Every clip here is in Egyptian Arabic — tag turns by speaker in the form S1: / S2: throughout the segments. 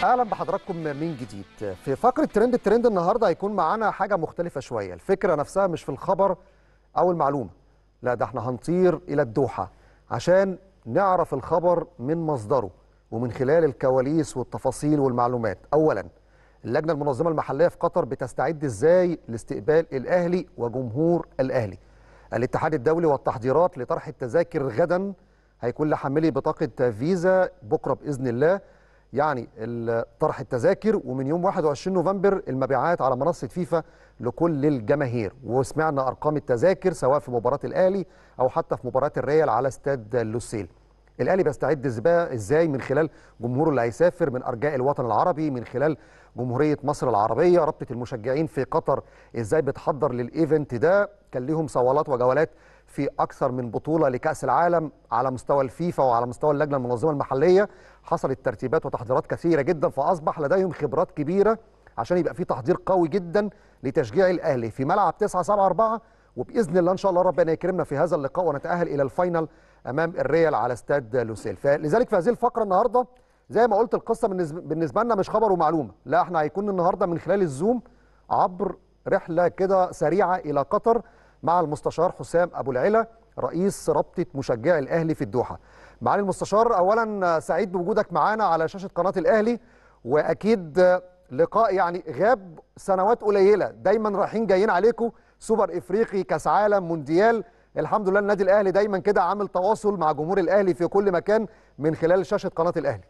S1: اهلا بحضراتكم من جديد في فقره ترند الترند النهارده هيكون معانا حاجه مختلفه شويه الفكره نفسها مش في الخبر او المعلومه لا ده احنا هنطير الى الدوحه عشان نعرف الخبر من مصدره ومن خلال الكواليس والتفاصيل والمعلومات اولا اللجنه المنظمه المحليه في قطر بتستعد ازاي لاستقبال الاهلي وجمهور الاهلي الاتحاد الدولي والتحضيرات لطرح التذاكر غدا هيكون لحاملي بطاقه فيزا بكره باذن الله يعني طرح التذاكر ومن يوم 21 نوفمبر المبيعات على منصه فيفا لكل الجماهير وسمعنا ارقام التذاكر سواء في مباراه الاهلي او حتى في مباراه الريال على استاد لوسيل الاهلي بيستعد ازاي من خلال جمهوره اللي هيسافر من ارجاء الوطن العربي من خلال جمهوريه مصر العربيه رابطه المشجعين في قطر ازاي بتحضر للايفنت ده كان ليهم صوالات وجولات في اكثر من بطوله لكاس العالم على مستوى الفيفا وعلى مستوى اللجنه المنظمه المحليه حصلت ترتيبات وتحضيرات كثيره جدا فاصبح لديهم خبرات كبيره عشان يبقى في تحضير قوي جدا لتشجيع الاهلي في ملعب 9 7 4 وباذن الله ان شاء الله ربنا يكرمنا في هذا اللقاء ونتاهل الى الفاينل امام الريال على استاد لوسيل فلذلك في هذه الفقره النهارده زي ما قلت القصه بالنسبه لنا مش خبر ومعلومه لا احنا هيكون النهارده من خلال الزوم عبر رحله كده سريعه الى قطر مع المستشار حسام ابو العلا رئيس رابطه مشجعي الاهلي في الدوحه معالي المستشار اولا سعيد بوجودك معانا على شاشه قناه الاهلي واكيد لقاء يعني غاب سنوات قليله دايما رايحين جايين عليكم سوبر افريقي كاس عالم مونديال الحمد لله النادي الاهلي دايما كده عامل تواصل مع جمهور الاهلي في كل مكان من خلال شاشه قناه الاهلي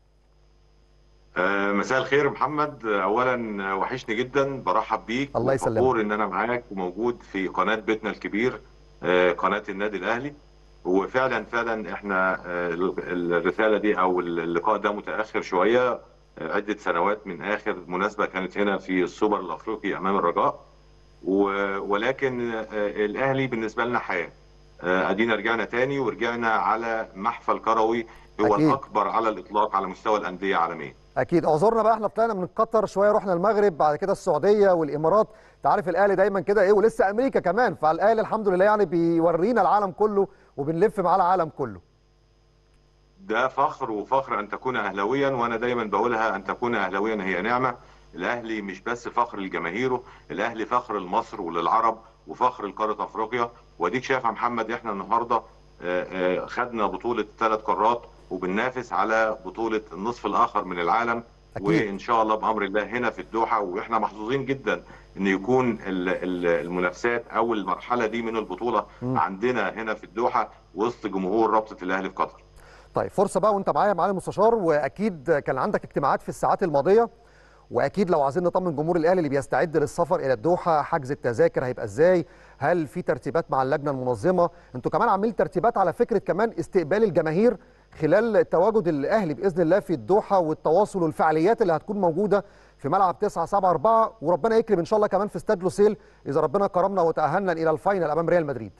S2: آه مساء الخير محمد اولا وحشني جدا برحب بيك
S1: الله يسلمك
S2: فخور ان انا معاك وموجود في قناه بيتنا الكبير آه قناه النادي الاهلي وفعلا فعلا احنا آه الرساله دي او اللقاء ده متاخر شويه عده سنوات من اخر مناسبه كانت هنا في السوبر الافريقي امام الرجاء ولكن الاهلي بالنسبه لنا حياه ادينا رجعنا تاني ورجعنا على محفل كروي هو أكيد. الاكبر على الاطلاق على مستوى الانديه عالميا
S1: اكيد اعذرنا بقى احنا طلعنا من قطر شويه رحنا المغرب بعد كده السعوديه والامارات انت عارف الاهلي دايما كده ايه ولسه امريكا كمان فالاهلي الحمد لله يعني بيورينا العالم كله وبنلف معاه العالم كله
S2: ده فخر وفخر ان تكون اهلاويا وانا دايما بقولها ان تكون اهلاويا هي نعمه الاهلي مش بس فخر لجماهيره الاهلي فخر لمصر وللعرب وفخر لقاره افريقيا واديك شايف يا محمد احنا النهارده خدنا بطوله ثلاث قارات وبننافس على بطوله النصف الاخر من العالم أكيد. وان شاء الله بامر الله هنا في الدوحه واحنا محظوظين جدا ان يكون المنافسات او المرحله دي من البطوله م. عندنا هنا في الدوحه وسط جمهور رابطه الاهلي في قطر.
S1: طيب فرصه بقى وانت معايا معالي المستشار واكيد كان عندك اجتماعات في الساعات الماضيه واكيد لو عايزين نطمن جمهور الاهلي اللي بيستعد للسفر الى الدوحه حجز التذاكر هيبقى ازاي هل في ترتيبات مع اللجنه المنظمه انتوا كمان عاملين ترتيبات على فكره كمان استقبال الجماهير خلال تواجد الاهلي باذن الله في الدوحه والتواصل والفعاليات اللي هتكون موجوده في ملعب 9 7 4 وربنا يكرم ان شاء الله كمان في استاد لوسيل اذا ربنا كرمنا وتاهلنا الى الفاينل امام ريال مدريد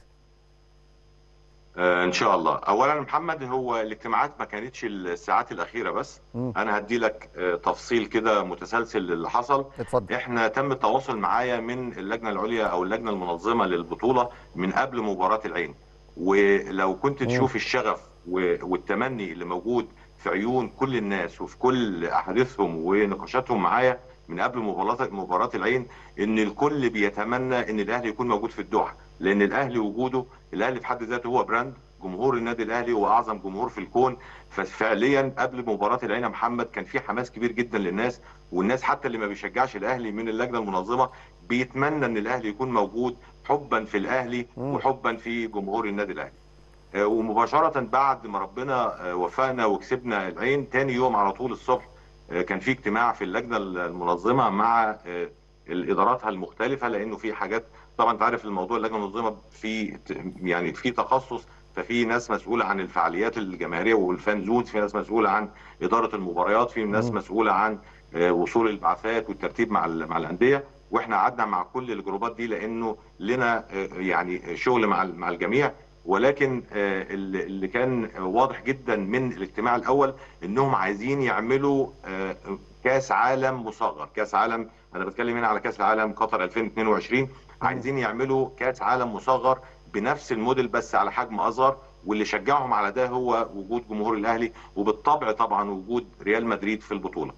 S2: ان شاء الله اولا محمد هو الاجتماعات ما كانتش الساعات الاخيره بس م. انا هدي لك تفصيل كده متسلسل اللي حصل
S1: اتفضل.
S2: احنا تم التواصل معايا من اللجنه العليا او اللجنه المنظمه للبطوله من قبل مباراه العين ولو كنت تشوف م. الشغف والتمني اللي موجود في عيون كل الناس وفي كل احاديثهم ونقاشاتهم معايا من قبل مباراه مباراه العين ان الكل بيتمنى ان الاهلي يكون موجود في الدوحه لان الاهلي وجوده الاهلي في حد ذاته هو براند جمهور النادي الاهلي هو اعظم جمهور في الكون ففعليا قبل مباراه العين يا محمد كان في حماس كبير جدا للناس والناس حتى اللي ما بيشجعش الاهلي من اللجنه المنظمه بيتمنى ان الاهلي يكون موجود حبا في الاهلي وحبا في جمهور النادي الاهلي ومباشره بعد ما ربنا وفقنا وكسبنا العين تاني يوم على طول الصبح كان في اجتماع في اللجنه المنظمه مع الاداراتها المختلفه لانه في حاجات طبعا انت عارف الموضوع اللجنه المنظمه في يعني في تخصص ففي ناس مسؤوله عن الفعاليات الجماهيريه والفان زونز في ناس مسؤوله عن اداره المباريات في ناس مسؤوله عن وصول البعثات والترتيب مع مع الانديه واحنا قعدنا مع كل الجروبات دي لانه لنا يعني شغل مع مع الجميع ولكن اللي كان واضح جدا من الاجتماع الاول انهم عايزين يعملوا كاس عالم مصغر كاس عالم انا بتكلم هنا على كاس العالم قطر 2022 عايزين يعملوا كاس عالم مصغر بنفس الموديل بس على حجم اصغر واللي شجعهم على ده هو وجود جمهور الاهلي وبالطبع طبعا وجود ريال مدريد في البطوله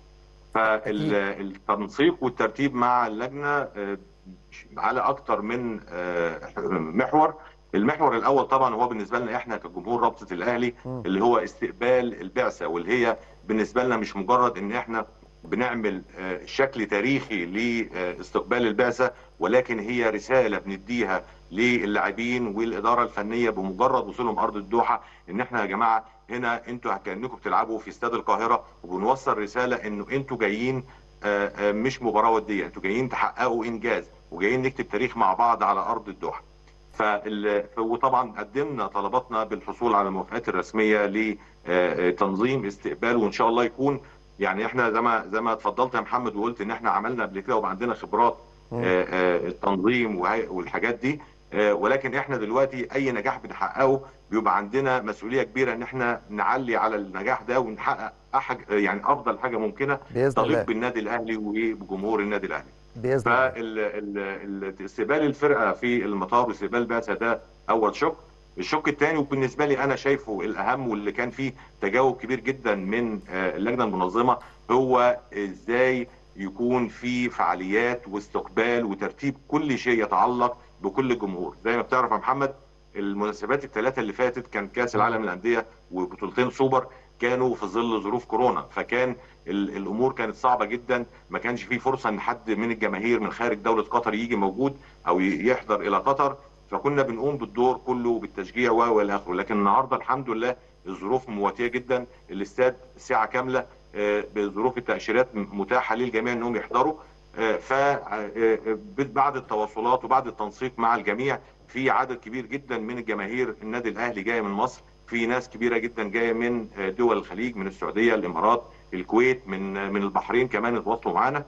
S2: فالتنسيق والترتيب مع اللجنه آه، على اكتر من آه، محور المحور الاول طبعا هو بالنسبه لنا احنا كجمهور رابطه الاهلي
S1: مم.
S2: اللي هو استقبال البعثه واللي هي بالنسبه لنا مش مجرد ان احنا بنعمل آه، شكل تاريخي لاستقبال البعثه ولكن هي رساله بنديها للاعبين والاداره الفنيه بمجرد وصولهم ارض الدوحه ان احنا يا جماعه هنا انتوا كانكم بتلعبوا في استاد القاهره وبنوصل رساله انه انتوا جايين آه، آه، مش مباراه وديه انتوا جايين تحققوا انجاز وجايين نكتب تاريخ مع بعض على ارض الدوحه فال... وطبعا قدمنا طلباتنا بالحصول على الموافقات الرسميه لتنظيم استقبال وان شاء الله يكون يعني احنا زي ما زي ما اتفضلت يا محمد وقلت ان احنا عملنا قبل كده وبقى عندنا خبرات
S1: مم.
S2: آه، آه، التنظيم وهي- والحاجات دي آه، ولكن احنا دلوقتي اي نجاح بنحققه بيبقى عندنا مسؤوليه كبيره ان احنا نعلي على النجاح ده ونحقق أحج... يعني افضل حاجه ممكنه
S1: باذن
S2: تليق
S1: الله
S2: بالنادي الاهلي وبجمهور النادي الاهلي
S1: باذن الله
S2: فاستقبال الفرقه في المطار واستقبال البعثه ده اول شق الشق الثاني وبالنسبه لي انا شايفه الاهم واللي كان فيه تجاوب كبير جدا من آه، اللجنه المنظمه هو ازاي يكون في فعاليات واستقبال وترتيب كل شيء يتعلق بكل الجمهور زي ما بتعرف يا محمد المناسبات الثلاثه اللي فاتت كان كاس العالم للانديه وبطولتين سوبر كانوا في ظل ظروف كورونا فكان ال- الامور كانت صعبه جدا ما كانش في فرصه ان حد من الجماهير من خارج دوله قطر يجي موجود او ي- يحضر الى قطر فكنا بنقوم بالدور كله بالتشجيع و والى اخره لكن النهارده الحمد لله الظروف مواتيه جدا الاستاد ساعه كامله آه، بظروف التاشيرات متاحه للجميع انهم يحضروا فبعد التواصلات وبعد التنسيق مع الجميع في عدد كبير جدا من الجماهير النادي الاهلي جايه من مصر في ناس كبيره جدا جايه من آه، دول الخليج من السعوديه الامارات الكويت من من البحرين كمان اتواصلوا معانا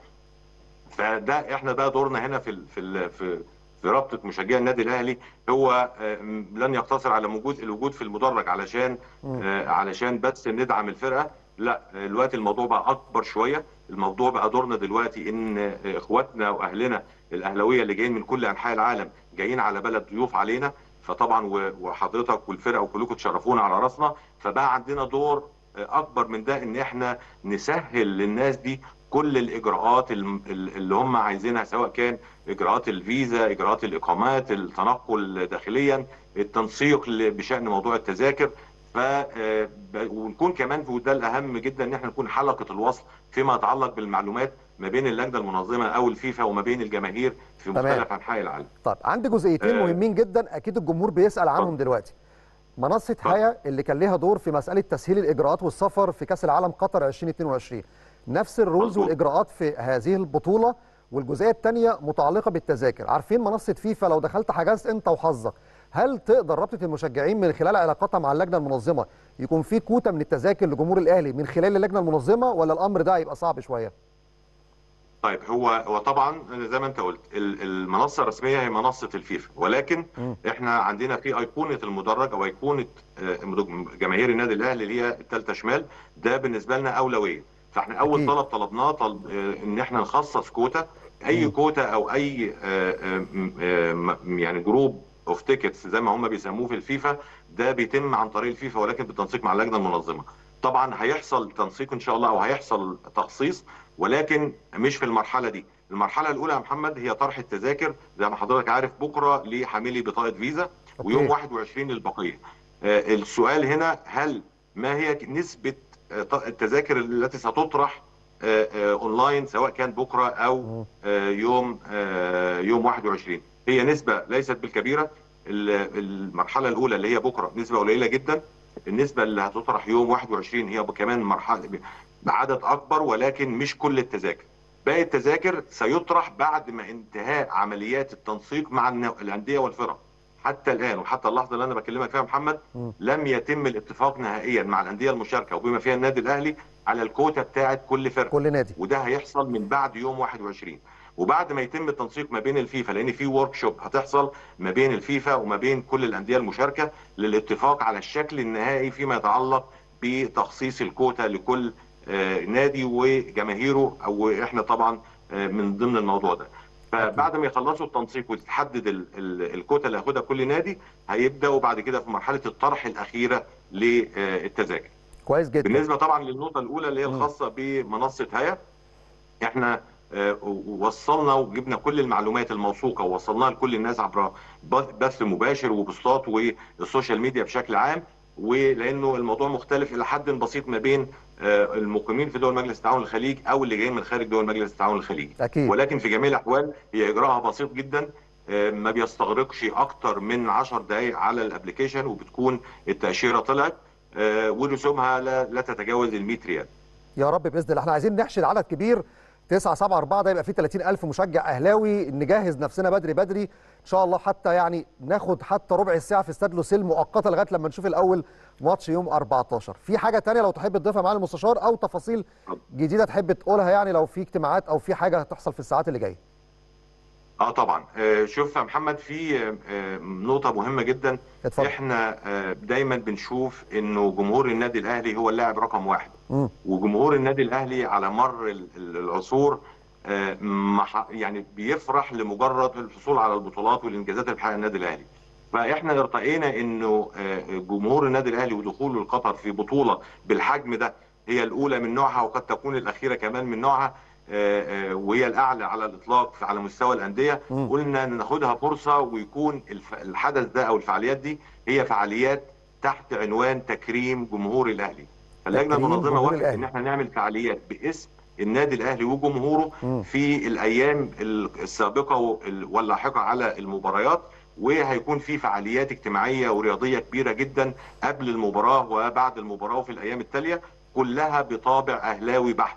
S2: فده احنا بقى دورنا هنا في ال في ال في في رابطه مشجعي النادي الاهلي هو آه، م- لن يقتصر على موجود الوجود في المدرج علشان
S1: مم.
S2: آه، علشان بس ندعم الفرقه لا آه، دلوقتي الموضوع بقى اكبر شويه الموضوع بقى دورنا دلوقتي ان آه، اخواتنا واهلنا الاهلاويه اللي جايين من كل انحاء العالم جايين على بلد ضيوف علينا فطبعا و- وحضرتك والفرقه وكلكم تشرفونا على راسنا فبقى عندنا دور آه، اكبر من ده ان احنا نسهل للناس دي كل الاجراءات الم- ال- اللي هم عايزينها سواء كان اجراءات الفيزا اجراءات الاقامات التنقل داخليا التنسيق ل- بشان موضوع التذاكر ف آه، ب- ونكون كمان وده الاهم جدا ان احنا نكون حلقه الوصل فيما يتعلق بالمعلومات ما بين اللجنه المنظمه او الفيفا وما بين الجماهير في
S1: تمام.
S2: مختلف انحاء العالم
S1: طيب عندي جزئيتين
S2: آه.
S1: مهمين جدا اكيد الجمهور بيسال عنهم
S2: اتفضل.
S1: دلوقتي منصه
S2: اتفضل.
S1: هيا اللي كان ليها دور في مساله تسهيل الاجراءات والسفر في كاس العالم قطر 2022 نفس الرولز
S2: مظبوط.
S1: والاجراءات في هذه البطوله والجزئيه الثانيه متعلقه بالتذاكر عارفين منصه فيفا لو دخلت حجزت انت وحظك هل تقدر رابطه المشجعين من خلال علاقاتها مع اللجنه المنظمه يكون في كوتا من التذاكر لجمهور الاهلي من خلال اللجنه المنظمه ولا الامر ده هيبقى صعب شويه
S2: طيب هو هو طبعا زي ما انت قلت ال- المنصه الرسميه هي منصه الفيفا ولكن
S1: مم.
S2: احنا عندنا في ايقونه المدرج او ايقونه آه، جماهير النادي الاهلي اللي هي الثالثه شمال ده بالنسبه لنا اولويه فاحنا اول
S1: أكيد.
S2: طلب طلبناه طلب آه، ان احنا نخصص كوتا اي
S1: مم.
S2: كوتا او اي آه، آه، م- آه، م- يعني جروب اوف تيكتس زي ما هم بيسموه في الفيفا ده بيتم عن طريق الفيفا ولكن بالتنسيق مع اللجنه المنظمه طبعا هيحصل تنسيق ان شاء الله او هيحصل تخصيص ولكن مش في المرحله دي المرحله الاولى يا محمد هي طرح التذاكر زي ما حضرتك عارف بكره لحاملي بطاقه فيزا ويوم
S1: أوكي.
S2: 21 للبقيه آه، السؤال هنا هل ما هي نسبه آه، ط- التذاكر التي ستطرح آه، آه، اونلاين سواء كان بكره او
S1: مم.
S2: آه، يوم آه، يوم 21 هي نسبه ليست بالكبيره ال- المرحله الاولى اللي هي بكره نسبه قليله جدا النسبه اللي هتطرح يوم 21 هي كمان مرحله بعدد اكبر ولكن مش كل التذاكر باقي التذاكر سيطرح بعد ما انتهاء عمليات التنسيق مع النا- الانديه والفرق حتى الان وحتى اللحظه اللي انا بكلمك فيها يا محمد
S1: مم.
S2: لم يتم الاتفاق نهائيا مع الانديه المشاركه وبما فيها النادي الاهلي على الكوتا بتاعه كل فرقه
S1: كل نادي
S2: وده هيحصل من بعد يوم 21 وبعد ما يتم التنسيق ما بين الفيفا لان في ورك شوب هتحصل ما بين الفيفا وما بين كل الانديه المشاركه للاتفاق على الشكل النهائي فيما يتعلق بتخصيص الكوتا لكل آه، نادي وجماهيره او احنا طبعا آه، من ضمن الموضوع ده فبعد ما يخلصوا التنسيق وتتحدد ال- ال- الكوتا اللي هياخدها كل نادي هيبداوا بعد كده في مرحله الطرح الاخيره للتذاكر
S1: كويس جدا
S2: بالنسبه طبعا للنقطه الاولى اللي هي
S1: مم.
S2: الخاصه بمنصه هيا احنا آه، وصلنا وجبنا كل المعلومات الموثوقه ووصلناها لكل الناس عبر بث مباشر وبوستات والسوشيال ميديا بشكل عام ولانه الموضوع مختلف الى حد بسيط ما بين آه، المقيمين في دول مجلس التعاون الخليج او اللي جايين من خارج دول مجلس التعاون الخليجي
S1: أكيد.
S2: ولكن في جميع الاحوال هي اجراءها بسيط جدا آه، ما بيستغرقش اكتر من 10 دقائق على الابلكيشن وبتكون التاشيره طلعت آه، ورسومها لا, لا تتجاوز ال 100 ريال
S1: يا رب باذن الله احنا عايزين نحشد عدد كبير 9 7 4 ده يبقى فيه 30000 مشجع اهلاوي نجهز نفسنا بدري بدري ان شاء الله حتى يعني ناخد حتى ربع الساعه في استاد لوسيل مؤقته لغايه لما نشوف الاول ماتش يوم 14 في حاجه تانية لو تحب تضيفها معانا المستشار او تفاصيل جديده تحب تقولها يعني لو في اجتماعات او في حاجه هتحصل في الساعات اللي جايه
S2: اه طبعا آه، شوف يا محمد في آه، آه، نقطه مهمه جدا
S1: اتفضل.
S2: احنا آه، دايما بنشوف انه جمهور النادي الاهلي هو اللاعب رقم واحد
S1: مم.
S2: وجمهور النادي الاهلي على مر ال- ال- العصور آه، ما ح- يعني بيفرح لمجرد الحصول على البطولات والانجازات اللي بيحققها النادي الاهلي فاحنا ارتقينا انه آه، جمهور النادي الاهلي ودخوله لقطر في بطوله بالحجم ده هي الاولى من نوعها وقد تكون الاخيره كمان من نوعها آه، آه، وهي الاعلى على الاطلاق على مستوى الانديه
S1: مم.
S2: قلنا ناخدها فرصه ويكون الف- الحدث ده او الفعاليات دي هي فعاليات تحت عنوان تكريم جمهور الاهلي اللجنه
S1: تكريم
S2: المنظمه
S1: جمهور
S2: وافقت
S1: الأهلي.
S2: ان احنا نعمل فعاليات باسم النادي الاهلي وجمهوره
S1: مم.
S2: في الايام السابقه وال- واللاحقه على المباريات وهيكون في فعاليات اجتماعيه ورياضيه كبيره جدا قبل المباراه وبعد المباراه وفي الايام التاليه كلها بطابع اهلاوي بحت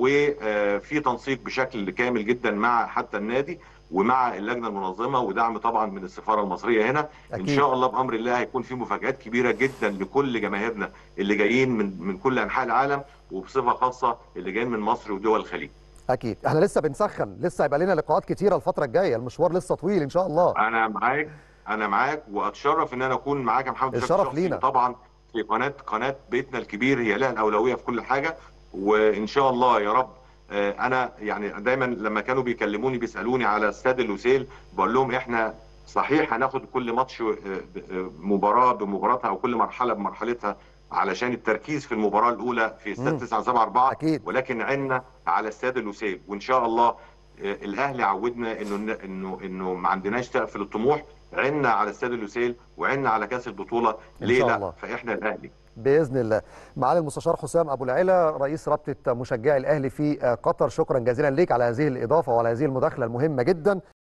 S2: وفي تنسيق بشكل كامل جدا مع حتى النادي ومع اللجنه المنظمه ودعم طبعا من السفاره المصريه هنا
S1: أكيد.
S2: ان شاء الله بامر الله هيكون في مفاجات كبيره جدا لكل جماهيرنا اللي جايين من من كل انحاء العالم وبصفه خاصه اللي جايين من مصر ودول الخليج
S1: اكيد احنا لسه بنسخن لسه هيبقى لنا لقاءات كتيره الفتره الجايه المشوار لسه طويل ان شاء الله
S2: انا معاك انا معاك واتشرف ان انا اكون معاك يا محمد بشكل
S1: الشرف
S2: شخصي.
S1: لينا.
S2: طبعا في قناه قناه بيتنا الكبير هي لها الاولويه في كل حاجه وان شاء الله يا رب آه، انا يعني دايما لما كانوا بيكلموني بيسالوني على استاد اللوسيل بقول لهم احنا صحيح هناخد كل ماتش آه، آه، مباراه بمباراتها او كل مرحله بمرحلتها علشان التركيز في المباراه الاولى في
S1: مم.
S2: استاد 974
S1: أكيد.
S2: ولكن عنا على استاد اللوسيل وان شاء الله آه، الاهلي عودنا انه انه انه ما عندناش سقف للطموح عنا على استاد اللوسيل وعنا على كاس البطوله
S1: إن
S2: ليه
S1: شاء
S2: لا
S1: الله.
S2: فاحنا الاهلي
S1: باذن الله معالي المستشار حسام ابو العلا رئيس رابطه مشجعي الاهلي في قطر شكرا جزيلا ليك على هذه الاضافه وعلى هذه المداخله المهمه جدا